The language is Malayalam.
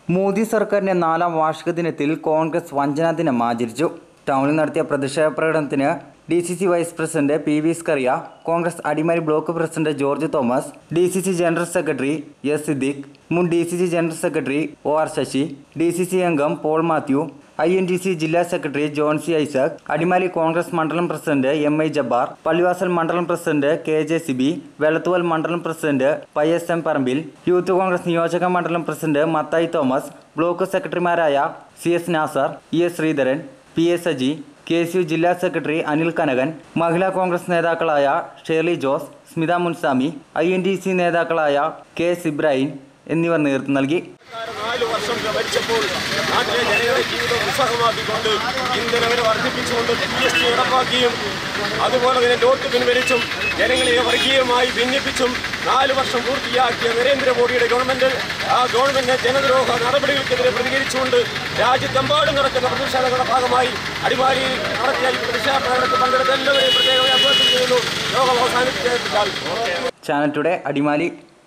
മോദി സർക്കാരിന്റെ നാലാം വാർഷിക ദിനത്തിൽ കോൺഗ്രസ് വഞ്ചനാ ദിനം ആചരിച്ചു ടൗണിൽ നടത്തിയ പ്രതിഷേധ പ്രകടനത്തിന് D C C vice president P V Skaria Congress Adimali block president George Thomas D C C general secretary S Siddique മുൻ D C C general secretary O R Sasi D C C അംഗം Paul Mathew I N T C ജില്ലാ സെക്രട്ടറി ജോൺ സി ഐസക് അടിമാലി കോൺഗ്രസ് മണ്ഡലം president M I Jabbar Pallivasal മണ്ഡലം president K J Sibi Velathuval മണ്ഡലം പ്രസിഡന്റ് പൈ S M Parambil youth Congress നിയോജക മണ്ഡലം പ്രസിഡന്റ് മത്തായി തോമസ് ബ്ലോക്ക് സെക്രട്ടറിമാരായ C S Nasar E S Sreedharan P A Saji K S U ജില്ലാ സെക്രട്ടറി അനിൽ കനകൻ മഹിളാ കോൺഗ്രസ് നേതാക്കളായ Shirley Jose Smitha Munsami I N T C നേതാക്കളായ കെ എസ് ഇബ്രാഹിം എന്നിവർ നേതൃത്വം നൽകി നാല് വർഷം ഭരിച്ചപ്പോൾ നാട്ടിലെ ജനങ്ങളുടെ ജീവിതം ഉത്സാഹമാക്കിക്കൊണ്ട് ഇന്ധന വില വർദ്ധിപ്പിച്ചുകൊണ്ട് ജി എസ് ടി നടപ്പാക്കിയും അതുപോലെ തന്നെ നോട്ട് പിൻവലിച്ചും ജനങ്ങളെ വർഗീയമായി ഭിന്നിപ്പിച്ചും നാല് വർഷം പൂർത്തിയാക്കിയ നരേന്ദ്രമോദിയുടെ ഗവൺമെന്റ് ആ ഗവൺമെന്റ് ജനദ്രോഹ നടപടികൾക്കെതിരെ പ്രതികരിച്ചുകൊണ്ട് രാജ്യത്തെമ്പാടും നടക്കുന്ന പ്രതിഷേധങ്ങളുടെ ഭാഗമായി അടിമാലിയിൽ നടത്തിയ ഈ പ്രതിഷേധ പ്രകടനത്തിൽ പങ്കെടുത്ത എല്ലാവരെയും പ്രത്യേകമായി അഭ്യർത്ഥന ചെയ്യുന്നു യോഗം അവസാനിപ്പിക്കാൻ ചാനൽ ടുഡേ അടിമാലി